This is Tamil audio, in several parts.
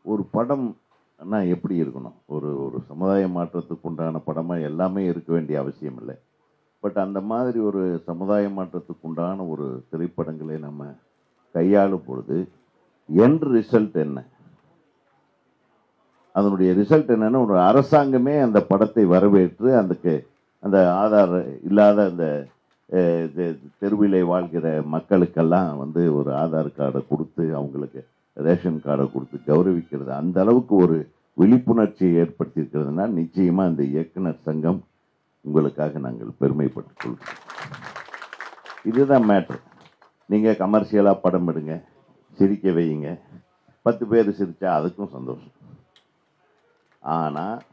ஒரு படம்னா எப்படி இருக்கணும் ஒரு ஒரு சமுதாய மாற்றத்துக்கு உண்டான படமாக எல்லாமே இருக்க வேண்டிய அவசியம் இல்லை பட் அந்த மாதிரி ஒரு சமுதாய மாற்றத்துக்கு உண்டான ஒரு திரைப்படங்களை நம்ம கையாளும் பொழுது எண்ட் ரிசல்ட் என்ன அதனுடைய ரிசல்ட் என்னன்னா ஒரு அரசாங்கமே அந்த படத்தை வரவேற்று அதுக்கு அந்த ஆதார் இல்லாத அந்த அஹ், தெ- தெருவிலே வாழ்கிற மக்களுக்கெல்லாம் வந்து ஒரு ஆதார் கார்டை கொடுத்து அவங்களுக்கு ரேஷன் கார்டை கொடுத்து கௌரவிக்கிறது அந்த அளவுக்கு ஒரு விழிப்புணர்ச்சியை ஏற்படுத்தியிருக்கிறதுனா நிச்சயமா இந்த இயக்குனர் சங்கம் உங்களுக்காக நாங்கள் பெருமைப்பட்டுக் கொள்கிறோம் இதுதான் மேட்ரு நீங்கள் கமர்ஷியலாக படம் எடுங்க சிரிக்க வையுங்க பத்து பேர் சிரிச்சா அதுக்கும் சந்தோஷம் ஆனால்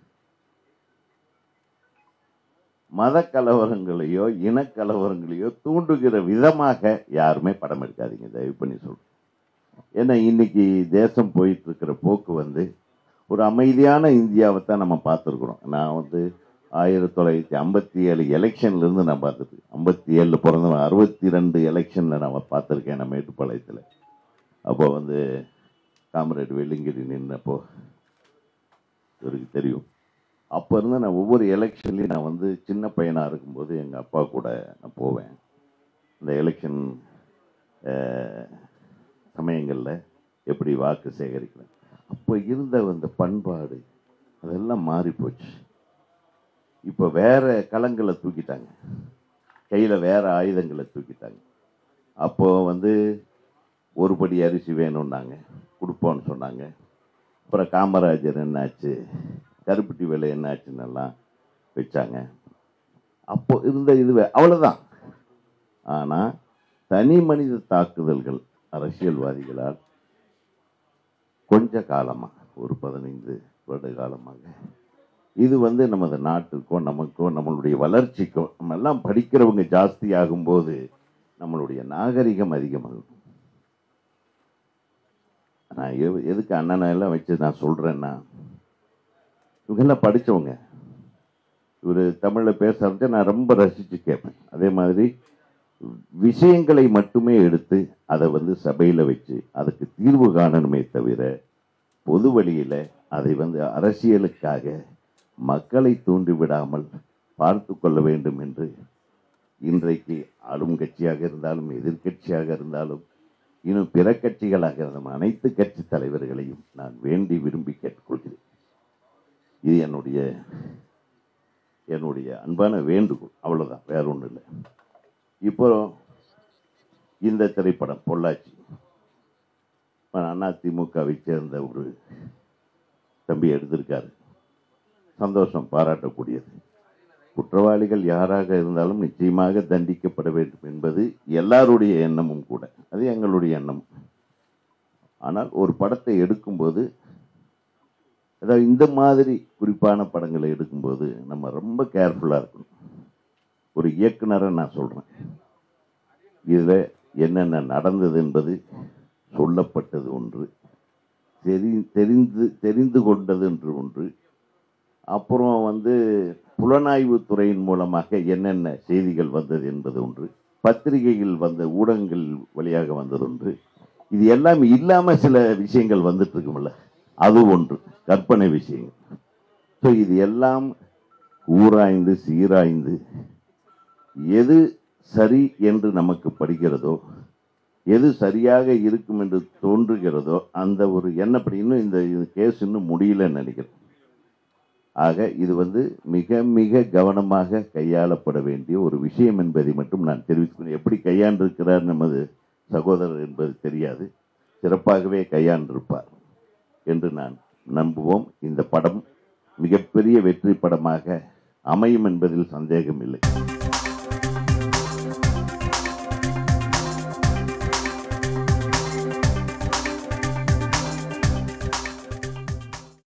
மத கலவரங்களையோ இனக்கலவரங்களையோ தூண்டுகிற விதமாக யாருமே படம் எடுக்காதீங்க தயவு பண்ணி சொல்றேன் ஏன்னா இன்னைக்கு தேசம் போயிட்டு இருக்கிற போக்கு வந்து ஒரு அமைதியான இந்தியாவை தான் நம்ம பார்த்துருக்குறோம் நான் வந்து ஆயிரத்தி தொள்ளாயிரத்தி ஐம்பத்தி ஏழு எலெக்ஷன்லேருந்து நான் பார்த்துருக்கேன் ஐம்பத்தி ஏழில் பிறந்தவன் அறுபத்தி ரெண்டு எலெக்ஷனில் நான் பார்த்துருக்கேன் நான் மேட்டுப்பாளையத்தில் அப்போ வந்து காமரேட் வெள்ளிங்கிரி நின்னப்போ இவருக்கு தெரியும் அப்போ இருந்து நான் ஒவ்வொரு எலெக்ஷன்லையும் நான் வந்து சின்ன பையனாக இருக்கும்போது எங்கள் அப்பா கூட நான் போவேன் இந்த எலெக்ஷன் சமயங்களில் எப்படி வாக்கு சேகரிக்கிறேன் அப்போ இருந்த அந்த பண்பாடு அதெல்லாம் மாறி போச்சு இப்போ வேற களங்களை தூக்கிட்டாங்க கையில் வேற ஆயுதங்களை தூக்கிட்டாங்க அப்போ வந்து ஒரு படி அரிசி வேணும்னாங்க கொடுப்போன்னு சொன்னாங்க அப்புறம் காமராஜர் என்னாச்சு கருப்பட்டி விலை என்னாச்சுன்னு எல்லாம் வச்சாங்க அப்போ இருந்த இது வே- அவ்வளவுதான் ஆனால் தனி மனித தாக்குதல்கள் அரசியல்வாதிகளால் கொஞ்ச காலமா ஒரு பதினைந்து வருட காலமாக இது வந்து நமது நாட்டுக்கோ நமக்கோ நம்மளுடைய வளர்ச்சிக்கோ நம்ம எல்லாம் படிக்கிறவங்க ஜாஸ்தி ஆகும்போது நம்மளுடைய நாகரிகம் அதிகமாகும் நான் எது- எதுக்கு அண்ணனை எல்லாம் வச்சு நான் சொல்றேன்னா இவங்கெல்லாம் படிச்சவங்க இவர் தமிழில் பேச ஆரம்பிச்சா நான் ரொம்ப ரசித்து கேட்பேன் அதே மாதிரி விஷயங்களை மட்டுமே எடுத்து அதை வந்து சபையில் வச்சு அதுக்கு தீர்வு காணணுமே தவிர பொது வழியில் அதை வந்து அரசியலுக்காக மக்களை தூண்டி விடாமல் பார்த்து கொள்ள வேண்டும் என்று இன்றைக்கு ஆளும் கட்சியாக இருந்தாலும் எதிர்க்கட்சியாக இருந்தாலும் இன்னும் பிற கட்சிகளாக இருந்தாலும் அனைத்து கட்சி தலைவர்களையும் நான் வேண்டி விரும்பி கேட்டுக்கொள்கிறேன் இது என்னுடைய என்னுடைய அன்பான வேண்டுகோள் அவ்வளவுதான் வேற ஒன்றும் இல்லை இப்போ இந்த திரைப்படம் பொள்ளாச்சி அண்ணா திமுகவை சேர்ந்த ஒரு தம்பி எடுத்திருக்காரு சந்தோஷம் பாராட்டக்கூடியது குற்றவாளிகள் யாராக இருந்தாலும் நிச்சயமாக தண்டிக்கப்பட வேண்டும் என்பது எல்லாருடைய எண்ணமும் கூட அது எங்களுடைய எண்ணம் ஆனால் ஒரு படத்தை எடுக்கும்போது அதாவது இந்த மாதிரி குறிப்பான படங்களை எடுக்கும்போது நம்ம ரொம்ப கேர்ஃபுல்லாக இருக்கணும் ஒரு இயக்குனரை நான் சொல்கிறேன் இதில் என்னென்ன நடந்தது என்பது சொல்லப்பட்டது ஒன்று தெரி தெரிந்து தெரிந்து கொண்டது என்று ஒன்று அப்புறம் வந்து புலனாய்வு துறையின் மூலமாக என்னென்ன செய்திகள் வந்தது என்பது ஒன்று பத்திரிகைகள் வந்த ஊடகங்கள் வழியாக வந்தது ஒன்று இது எல்லாம் இல்லாமல் சில விஷயங்கள் வந்துட்டு இருக்கும்ல அது ஒன்று கற்பனை விஷயங்கள் ஸோ இது எல்லாம் ஊராய்ந்து சீராய்ந்து எது சரி என்று நமக்கு படுகிறதோ எது சரியாக இருக்கும் என்று தோன்றுகிறதோ அந்த ஒரு எண்ணப்படி இன்னும் இந்த கேஸ் இன்னும் முடியலன்னு நினைக்கிறேன் ஆக இது வந்து மிக மிக கவனமாக கையாளப்பட வேண்டிய ஒரு விஷயம் என்பதை மட்டும் நான் தெரிவித்துக்கொண்டேன் எப்படி கையாண்டிருக்கிறார் நமது சகோதரர் என்பது தெரியாது சிறப்பாகவே கையாண்டிருப்பார் என்று நான் நம்புவோம் இந்த படம் மிகப்பெரிய வெற்றி படமாக அமையும் என்பதில் சந்தேகம் இல்லை